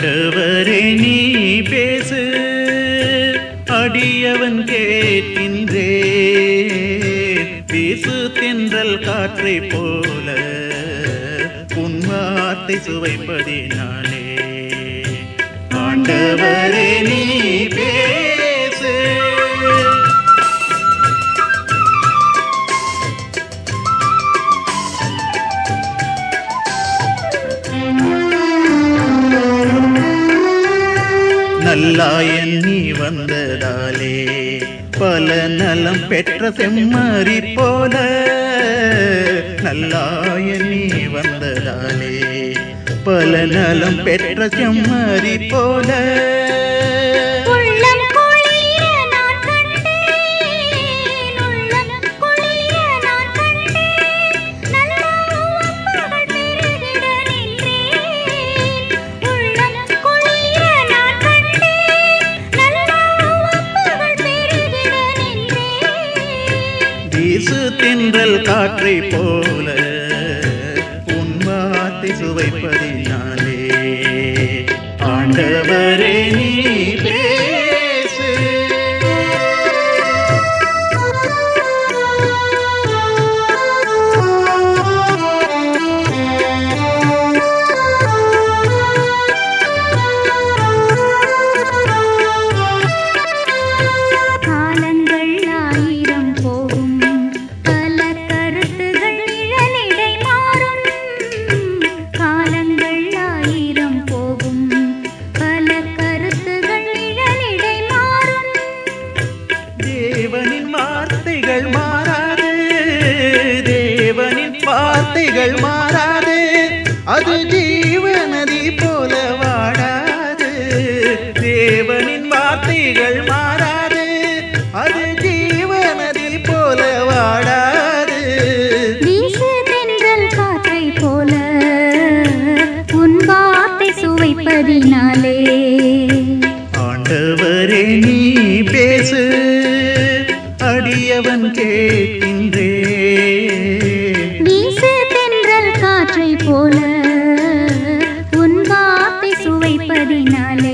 ஆண்டவரே நீ பேசு அடியவன் கேட்கின்றே வீசு தென்றல் காற்றை போல உன் வார்த்தை சுவைப்பதினாலே ஆண்டவரே நீ பேசு நல்லாயன் நீ வந்ததாலே பல நலம் பெற்ற செம்மறி போல நல்லாயன் நீ வந்ததாலே பல நலம் பெற்ற செம்மறி போல உள்ளம் குளிர நான் கண்டேன் உள்ளம் குளிர நான் கண்டேன் நல்ல உவப்புகள் பெருகிட நின்றேன் உள்ளம் குளிர நான் கண்டேன் நல்ல உவப்புகள் பெருகிட நின்றேன் வீசு தென்றல் காற்றை போல உன் வார்த்தை சுவைப்பதினாலே ஆண்டவரே நீ பேசு காலங்கள் ஆயிரம் போகும் பல கருத்துகள் நிழலிடை மாறும் காலங்கள் ஆயிரம் போகும் பல கருத்துகள் நிழலிடை மாறும் தேவனின் வார்த்தைகள் மாறாது தேவனின் வார்த்தைகள் மாறாது அது ஜீவநதி போல வாடாது தேவனின் வார்த்தைகள் மாறாது அது ஜீவநதி போல வாடாது வீசு தென்றல் காற்றை போல உன் வார்த்தை சுவைப்பதினாலே ஆண்டவரே நீ பேசு அடியவன் கேட்கின்றே வீசு தென்றல் காற்றை போல உன் வார்த்தை சுவைப்பதினாலே